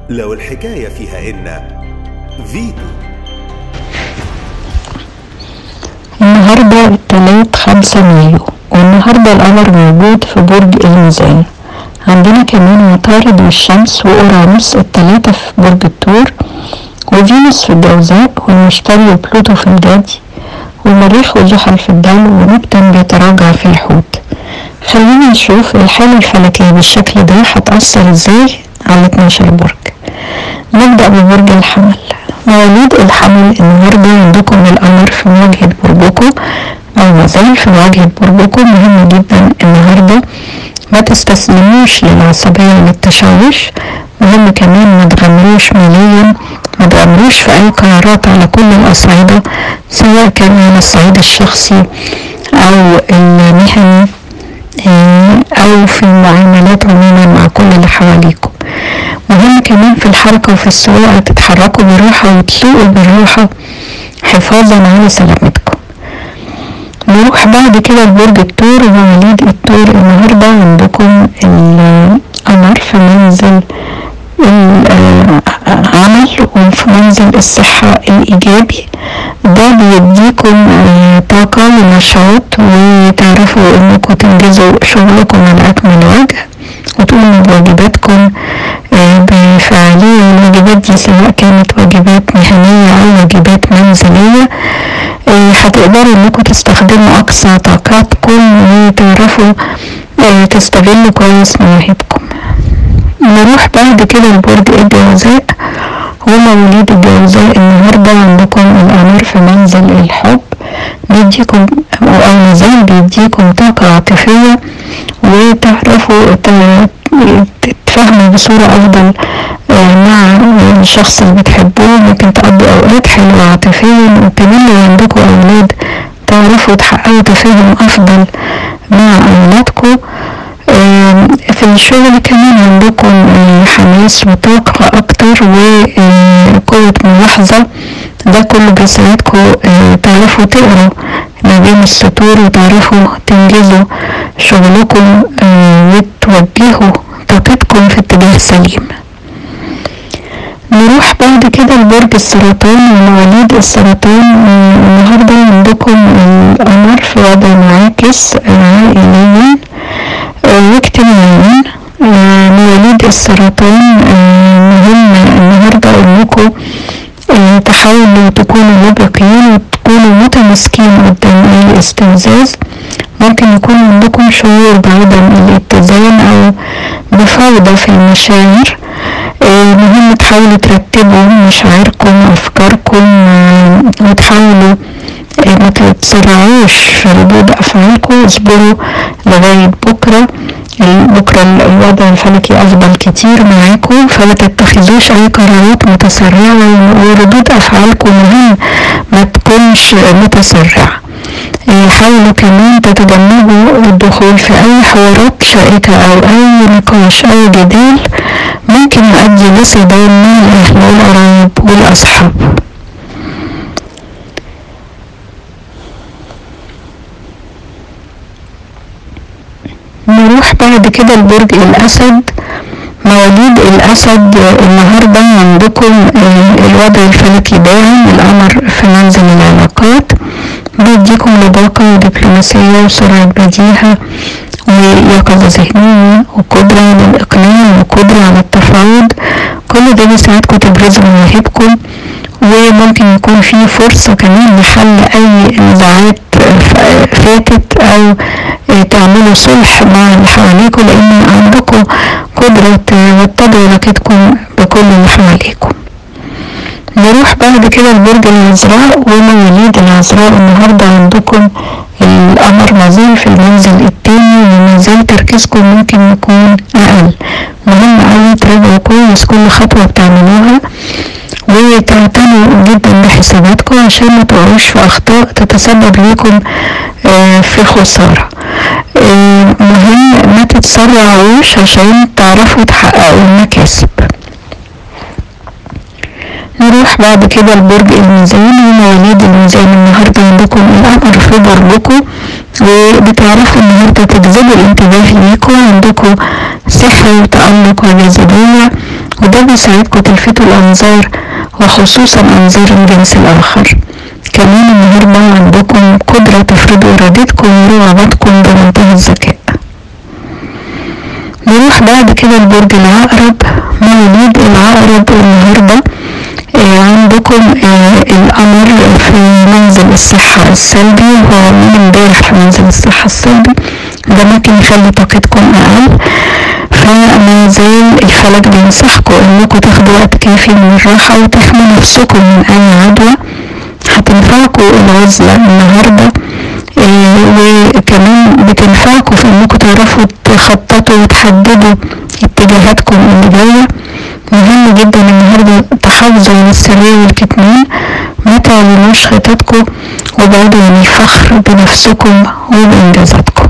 لو الحكاية فيها إن فيتو النهاردة التلات خمسة مايو والنهاردة القمر موجود في برج الميزان عندنا كمان عطارد والشمس وأورانوس التلاتة في برج الثور وفينوس في الجوزاء والمشتري وبلوتو في الجدي والمريخ وزحل في الدلو ونبتون بيتراجع في الحوت خلينا نشوف الحالة الفلكية بالشكل ده هتأثر ازاي على 12 برج نبدأ ببرج الحمل مواليد الحمل النهاردة عندكم القمر في مواجهة برجكم أو مازال في مواجهة برجكم مهم جدا النهاردة ما تستسلموش للعصبية والتشوش مهم كمان ما تغامروش ماليا ما تغامروش في أي قرارات على كل الأصعدة سواء كان على الصعيد الشخصي أو المهني أو في المعاملات عموما مع كل اللي حواليكم مهم كمان في الحركة وفي السواقة تتحركوا بالراحة وتسوقوا بالراحة حفاظا على سلامتكم نروح بعد كده لبرج الثور ومواليد الثور النهارده عندكم القمر في منزل العمل وفي منزل الصحة الإيجابي ده بيديكم طاقة ونشاط وتعرفوا انكم تنجزوا شغلكم على أكمل وجه وتقوموا بواجباتكم بفعالية الواجبات دي سواء كانت واجبات مهنية أو واجبات منزلية هتقدروا انكم تستخدموا أقصى طاقاتكم وتعرفوا تستغلوا كويس مواهبكم نروح بعد كده لبرج الجوزاء ومواليد الجوزاء النهاردة عندكم القمر في منزل الحب بيديكم أو مازال بيديكم طاقة عاطفية وتعرفوا تتفاهموا بصورة أفضل مع الشخص اللي بتحبوه ممكن تقضوا أوقات حلوة عاطفيا وكمان لو عندكم أولاد تعرفوا تحققوا تفاهم أفضل مع أولادكم في الشغل كمان عندكم حماس وطاقة أكتر وقوة ملاحظة ده كله بيساعدكم تعرفوا تقروا ما بين السطور وتعرفوا تنجزوا شغلكم وتوجهوا طاقتكم في اتجاه سليم نروح بعد كده لبرج السرطان ومواليد السرطان النهاردة عندكم القمر في وضع معاكس عائليا واجتماعيا مواليد السرطان مهم النهاردة انكم تحاولوا تكونوا مبرقين وتكونوا متماسكين قدام اي استفزاز ممكن يكون عندكم شعور بعدم الاتزان او بفوضى في المشاعر مهم تحاولوا ترتبوا مشاعركم وافكاركم وتحاولوا ما تتسرعوش في ردود افعالكم اصبروا لغاية بكرة بكرة الوضع الفلكي افضل كتير معاكم فما تتخذوش اي قرارات متسرعة وردود افعالكم مهم ما تكونش متسرعة حاولوا كمان تتجنبوا الدخول في اي حوارات شائكة او اي نقاش او جدال ممكن يؤدي لصدام مع الاهل والقرايب والاصحاب نروح بعد كده لبرج الأسد مواليد الأسد النهاردة عندكم الوضع الفلكي داعم القمر في منزل العلاقات بيديكم لباقة ودبلوماسية وسرعة بديهة ويقظة ذهنية وقدرة على الإقناع وقدرة على التفاوض كل ده بيساعدكم تبرزوا مواهبكم وممكن يكون في فرصة كمان لحل أي نزاعات فاتت أو تعملوا صلح مع اللي حواليكم لأن عندكم قدرة توطدوا علاقتكم بكل اللي حواليكم نروح بعد كده لبرج العذراء ومواليد العذراء النهاردة عندكم القمر مازال في المنزل التاني ومازال تركيزكم ممكن يكون أقل مهم أوي تراجعوا كويس كل خطوة بتعملوها وتعتنوا جدا بحساباتكم عشان ما تقعوش في أخطاء تتسبب لكم في خسارة مهم ما تتسرعوش عشان تعرفوا تحققوا المكاسب نروح بعد كده لبرج الميزان ومواليد الميزان النهاردة عندكم القمر في برجكم وبتعرفوا النهاردة تجذبوا الانتباه ليكم عندكم سحر وتألق وجاذبية وده بيساعدكم تلفتوا الأنظار وخصوصا أنظار الجنس الآخر كمان النهاردة عندكم قدرة تفرضوا إرادتكم ورغباتكم بمنتهى الذكاء نروح بعد كده لبرج العقرب مواليد العقرب النهاردة آه عندكم آه القمر في منزل الصحة السلبي وهو من امبارح في منزل الصحة السلبي ده ممكن يخلي طاقتكم أقل فما زال الفلك بينصحكم انكم تاخدوا وقت كافي من الراحة وتحموا نفسكم من اي عدوى هتنفعكم العزلة النهاردة إيه وكمان بتنفعكم في انكم تعرفوا تخططوا وتحددوا اتجاهاتكم اللي جاية مهم جدا النهاردة تحافظوا على السرية والكتمان ما تعلنوش خططكم وبعدوا عن الفخر بنفسكم وبإنجازاتكم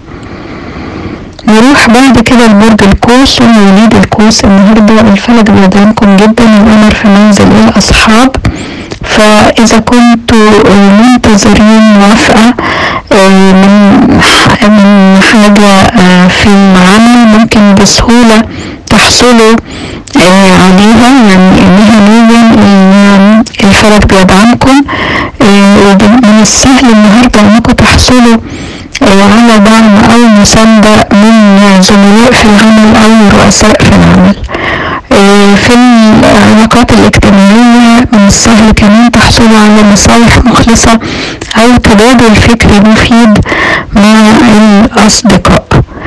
نروح بعد كده لبرج القوس ومواليد القوس النهارده الفلك بيدعمكم جدا القمر في منزل الاصحاب فاذا كنتوا منتظرين موافقه من من حاجه في العمل ممكن بسهوله تحصلوا عليها يعني مهنيا الفلك بيدعمكم ومن السهل النهارده انكم تحصلوا على دعم أو مساندة من زملاء في العمل أو رؤساء في العمل في العلاقات الاجتماعية من السهل كمان تحصلوا على نصايح مخلصة أو تبادل فكري مفيد مع الأصدقاء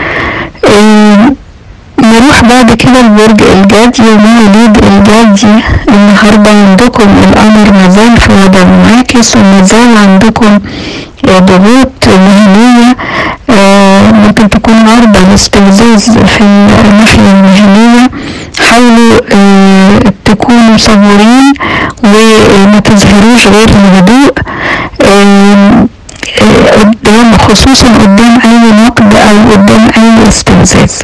نروح بعد كده لبرج الجدي ومواليد الجدي النهاردة عندكم القمر مازال في وضع معاكس ومازال عندكم ضغوط مهنية ممكن تكون عرضة لاستفزاز في الناحية المهنية حاولوا تكونوا صبورين وما تظهروش غير الهدوء قدام خصوصا قدام اي نقد او قدام اي استفزاز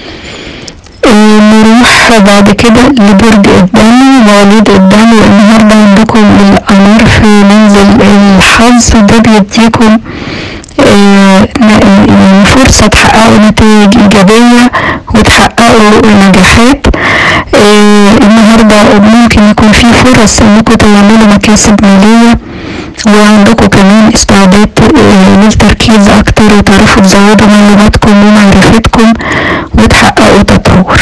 نروح بعد كده لبرج الدم مواليد الدم النهارده عندكم القمر في منزل الحظ ده بيديكم يعني فرصة تحققوا نتائج إيجابية وتحققوا نجاحات النهاردة ممكن يكون في فرص إنكم تعملوا مكاسب مالية وعندكم كمان استعداد للتركيز أكتر وتعرفوا تزودوا معلوماتكم ومعرفتكم وتحققوا تطور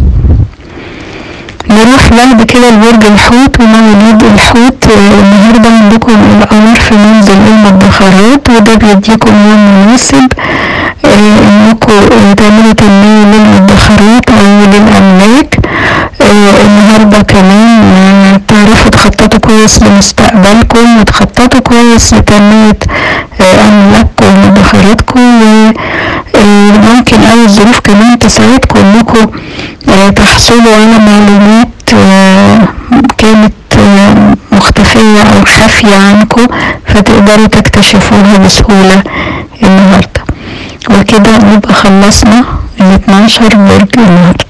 نروح بعد كده لبرج الحوت ومواليد الحوت النهارده عندكم القمر في منزل المدخرات وده بيديكم يوم مناسب انكم تعملوا تنمية للمدخرات او للاملاك النهارده كمان تعرفوا تخططوا كويس لمستقبلكم وتخططوا كويس لتنمية املاككم ومدخراتكم وممكن اي الظروف كمان تساعدكم انكم تحصلوا على معلومات كانت مختفية أو خافية عنكم فتقدروا تكتشفوها بسهولة النهاردة وكده نبقى خلصنا ال 12 برج النهاردة